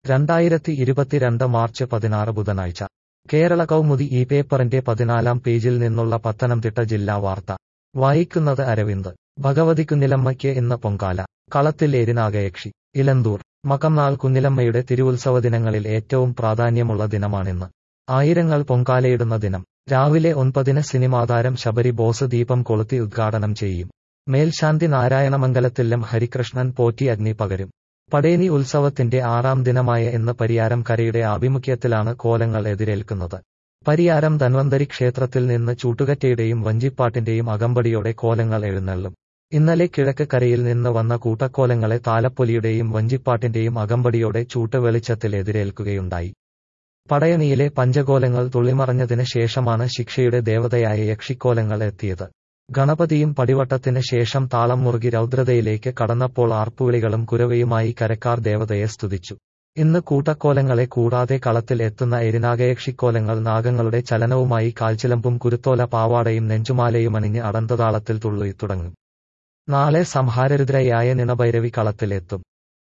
രണ്ടായിരത്തി ഇരുപത്തിരണ്ട് മാർച്ച് പതിനാറ് ബുധനാഴ്ച കേരള കൗമുദി ഈ പേപ്പറിന്റെ പതിനാലാം പേജിൽ നിന്നുള്ള പത്തനംതിട്ട ജില്ലാ വാർത്ത വായിക്കുന്നത് അരവിന്ദ് ഭഗവതി കുഞ്ഞിലമ്മയ്ക്ക് ഇന്ന് പൊങ്കാല കളത്തിൽ എരിനാഗയക്ഷി ഇലന്തൂർ മകംനാൾ കുഞ്ഞിലമ്മയുടെ തിരുവുത്സവ ദിനങ്ങളിൽ ഏറ്റവും പ്രാധാന്യമുള്ള ദിനമാണിന്ന് ആയിരങ്ങൾ പൊങ്കാലയിടുന്ന ദിനം രാവിലെ ഒൻപതിന് സിനിമാതാരം ശബരി ബോസ് ദീപം കൊളുത്തി ഉദ്ഘാടനം ചെയ്യും മേൽശാന്തി നാരായണമംഗലത്തില്ലം ഹരികൃഷ്ണൻ പോറ്റി അഗ്നി പകരും പടേനി ഉത്സവത്തിന്റെ ആറാം ദിനമായ ഇന്ന് പരിയാരം കരയുടെ ആഭിമുഖ്യത്തിലാണ് കോലങ്ങൾ എതിരേൽക്കുന്നത് പരിയാരം ധന്വന്തരി ക്ഷേത്രത്തിൽ നിന്ന് ചൂട്ടുകറ്റയുടെയും വഞ്ചിപ്പാട്ടിന്റെയും അകമ്പടിയോടെ കോലങ്ങൾ എഴുന്നള്ളും ഇന്നലെ കിഴക്ക് കരയിൽ നിന്ന് വന്ന കൂട്ടക്കോലങ്ങളെ താലപ്പൊലിയുടെയും വഞ്ചിപ്പാട്ടിന്റെയും അകമ്പടിയോടെ ചൂട്ട് വെളിച്ചത്തിൽ എതിരേൽക്കുകയുണ്ടായി പടയണിയിലെ പഞ്ചകോലങ്ങൾ തുള്ളിമറഞ്ഞതിന് ശേഷമാണ് ശിക്ഷയുടെ ദേവതയായ യക്ഷിക്കോലങ്ങൾ എത്തിയത് ഗണപതിയും പടിവട്ടത്തിന് ശേഷം താളം മുറുകി രൗദ്രതയിലേക്ക് കടന്നപ്പോൾ ആർപ്പുവിളികളും കുരവയുമായി കരക്കാർ ദേവതയെ സ്തുതിച്ചു ഇന്ന് കൂട്ടക്കോലങ്ങളെ കൂടാതെ കളത്തിൽ എത്തുന്ന എരിനാഗയക്ഷിക്കോലങ്ങൾ നാഗങ്ങളുടെ ചലനവുമായി കാൽച്ചിലമ്പും കുരുത്തോല പാവാടയും നെഞ്ചുമാലയും അണിഞ്ഞ് അടന്തതാളത്തിൽ തുള്ളി തുടങ്ങും നാളെ സംഹാരരുദ്രയായ നിണഭൈരവി കളത്തിലെത്തും